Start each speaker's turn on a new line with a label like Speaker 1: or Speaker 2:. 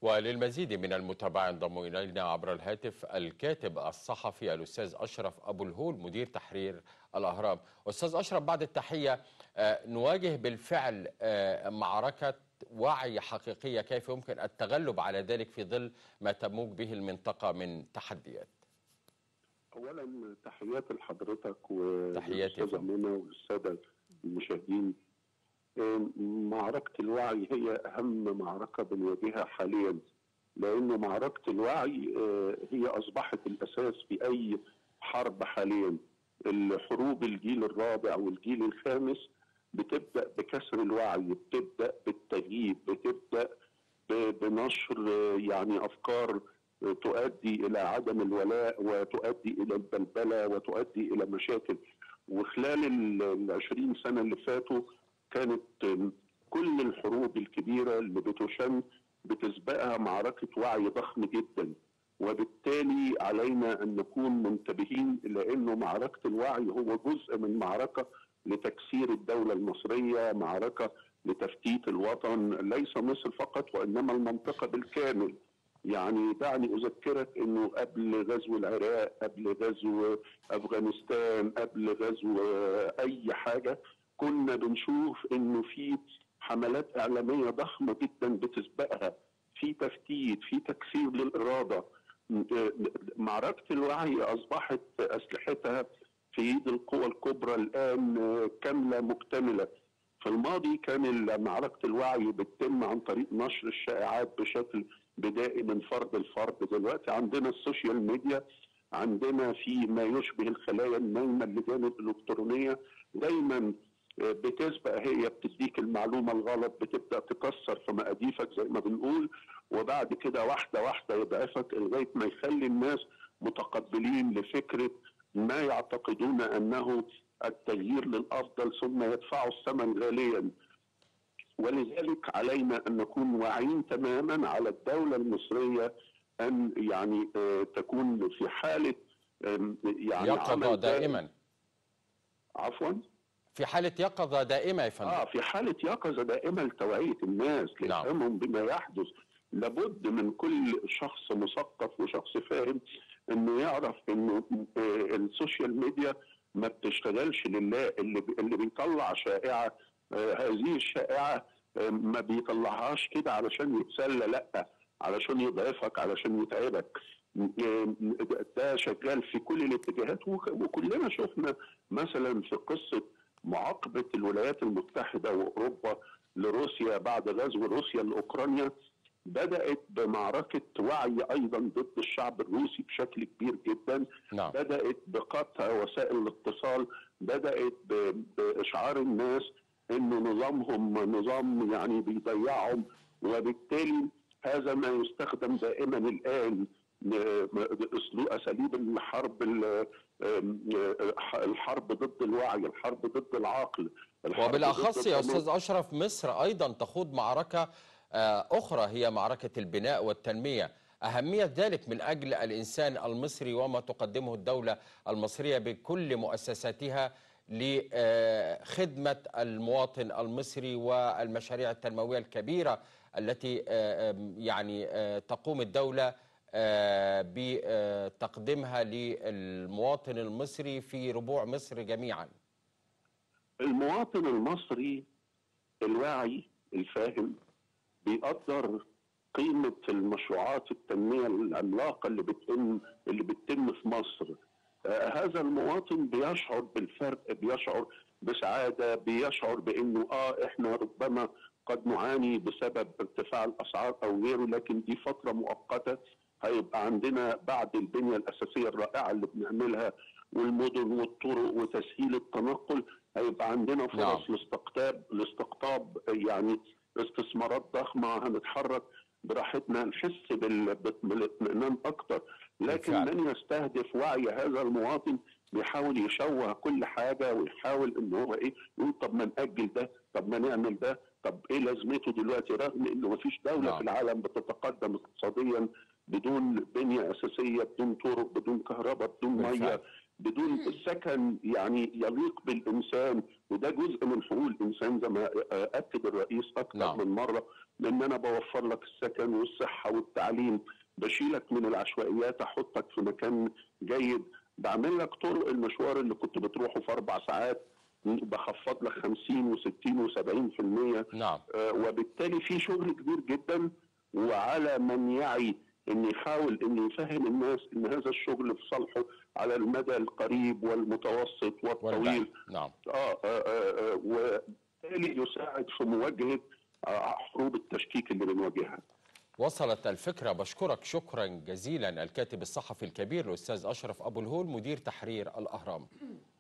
Speaker 1: وللمزيد من المتابعة ينضم إلينا عبر الهاتف الكاتب الصحفي الأستاذ أشرف أبو الهول مدير تحرير الأهرام أستاذ أشرف بعد التحية آه، نواجه بالفعل آه، معركة وعي حقيقية كيف يمكن التغلب على ذلك في ظل ما تموج به المنطقة من تحديات
Speaker 2: اولا تحياتي لحضرتك
Speaker 1: تحياتي يا
Speaker 2: والاستاذه
Speaker 1: فندم.
Speaker 2: منى والساده المشاهدين آم، معركه الوعي هي اهم معركه بنواجهها حاليا لان معركه الوعي آه، هي اصبحت الاساس في اي حرب حاليا الحروب الجيل الرابع والجيل الخامس بتبدا بكسر الوعي بتبدا بالتغييب بتبدا ب- بنشر آه، يعني افكار آه، تؤدي الى عدم الولاء وتؤدي الى البلبله وتؤدي الى مشاكل وخلال ال- العشرين سنه اللي فاتوا كانت آم، كل الحروب الكبيره اللي بتشن بتسبقها معركه وعي ضخم جدا وبالتالي علينا ان نكون منتبهين الى انه معركه الوعي هو جزء من معركه لتكسير الدوله المصريه، معركه لتفتيت الوطن، ليس مصر فقط وانما المنطقه بالكامل. يعني دعني اذكرك انه قبل غزو العراق، قبل غزو افغانستان، قبل غزو آه، اي حاجه كنا بنشوف انه في حملات اعلاميه ضخمه جدا بتسبقها في تفتيت في تكسير للاراده معركه الوعي اصبحت اسلحتها في ايد القوى الكبرى الان كامله مكتمله في الماضي كان معركه الوعي بتتم عن طريق نشر الشائعات بشكل بدائي من فرد لفرد دلوقتي عندنا السوشيال ميديا عندنا في ما يشبه الخلايا النايمه اللجان الالكترونيه دايما بتسبق هي بتديك المعلومه الغلط بتبدا تكسر في مقاديفك زي ما بنقول وبعد كده واحده واحده يضعفك لغايه ما يخلي الناس متقبلين لفكره ما يعتقدون انه التغيير للافضل ثم يدفعوا الثمن غاليا ولذلك علينا ان نكون واعيين تماما على الدوله المصريه ان يعني آه، تكون في حاله آم، يعني
Speaker 1: يقظة
Speaker 2: عمل
Speaker 1: دائما
Speaker 2: عفوا
Speaker 1: في حالة يقظة دائمة يا فندم
Speaker 2: اه في حاله يقظه دائمه لتوعيه الناس
Speaker 1: نعم.
Speaker 2: لافهمهم بما يحدث لابد من كل شخص مثقف وشخص فاهم انه يعرف انه آه، السوشيال ميديا ما بتشتغلش لله اللي بي- اللي بيطلع شائعه آه، هذه الشائعه آه، ما بيطلعهاش كده علشان يتسلى لا علشان يضعفك علشان يتعبك آه، ده شغال في كل الاتجاهات وك- وكلنا شفنا مثلا في قصه معاقبه الولايات المتحده واوروبا لروسيا بعد غزو روسيا لاوكرانيا بدات بمعركه وعي ايضا ضد الشعب الروسي بشكل كبير جدا
Speaker 1: نعم
Speaker 2: بدات بقطع وسائل الاتصال بدات ب- باشعار الناس انه نظامهم نظام يعني بيضيعهم وبالتالي هذا ما يستخدم دائما الان م- اسلوب اساليب الحرب ال- الحرب ضد الوعي الحرب ضد العقل الحرب
Speaker 1: وبالأخص
Speaker 2: ضد
Speaker 1: يا
Speaker 2: القانون.
Speaker 1: أستاذ أشرف مصر أيضا تخوض معركة آه، أخرى هي معركة البناء والتنمية أهمية ذلك من أجل الإنسان المصري وما تقدمه الدولة المصرية بكل مؤسساتها لخدمة المواطن المصري والمشاريع التنموية الكبيرة التي آه، آم، يعني آه، تقوم الدولة آه، بتقديمها للمواطن المصري في ربوع مصر جميعا
Speaker 2: المواطن المصري الواعي الفاهم بيقدر قيمة المشروعات التنمية العملاقة اللي بتتم اللي بتتم في مصر آه هذا المواطن بيشعر بالفرق بيشعر بسعادة بيشعر بأنه آه إحنا ربما قد نعاني بسبب ارتفاع الأسعار أو غيره لكن دي فترة مؤقتة هيبقى عندنا بعد البنية الأساسية الرائعة اللي بنعملها والمدن والطرق وتسهيل التنقل هيبقى عندنا فرص
Speaker 1: نعم.
Speaker 2: لاستقطاب لاستقطاب يعني استثمارات ضخمه هنتحرك براحتنا نحس بال- بالاطمئنان اكتر لكن
Speaker 1: بالفعل.
Speaker 2: من يستهدف وعي هذا المواطن بيحاول يشوه كل حاجه ويحاول ان هو ايه يقول طب ما ناجل ده طب ما نعمل ده طب ايه لازمته دلوقتي رغم انه ما فيش دوله
Speaker 1: نعم.
Speaker 2: في العالم بتتقدم اقتصاديا بدون بنيه اساسيه بدون طرق بدون كهرباء بدون
Speaker 1: بالفعل.
Speaker 2: ميه بدون سكن يعني يليق بالانسان وده جزء من حقوق الانسان زي ما آه، اكد الرئيس اكثر
Speaker 1: نعم.
Speaker 2: من مره لان انا بوفر لك السكن والصحه والتعليم بشيلك من العشوائيات احطك في مكان جيد بعمل لك طرق المشوار اللي كنت بتروحه في اربع ساعات بخفض لك 50 و60 و70%
Speaker 1: نعم
Speaker 2: آه، وبالتالي في شغل كبير جدا وعلى من يعي ان يحاول ان يفهم الناس ان هذا الشغل في صالحه على المدى القريب والمتوسط والطويل
Speaker 1: والبعيد نعم
Speaker 2: اه, آه, آه, آه وبالتالي يساعد في مواجهه آه حروب التشكيك اللي بنواجهها
Speaker 1: وصلت الفكرة بشكرك شكرا جزيلا الكاتب الصحفي الكبير الأستاذ أشرف أبو الهول مدير تحرير الأهرام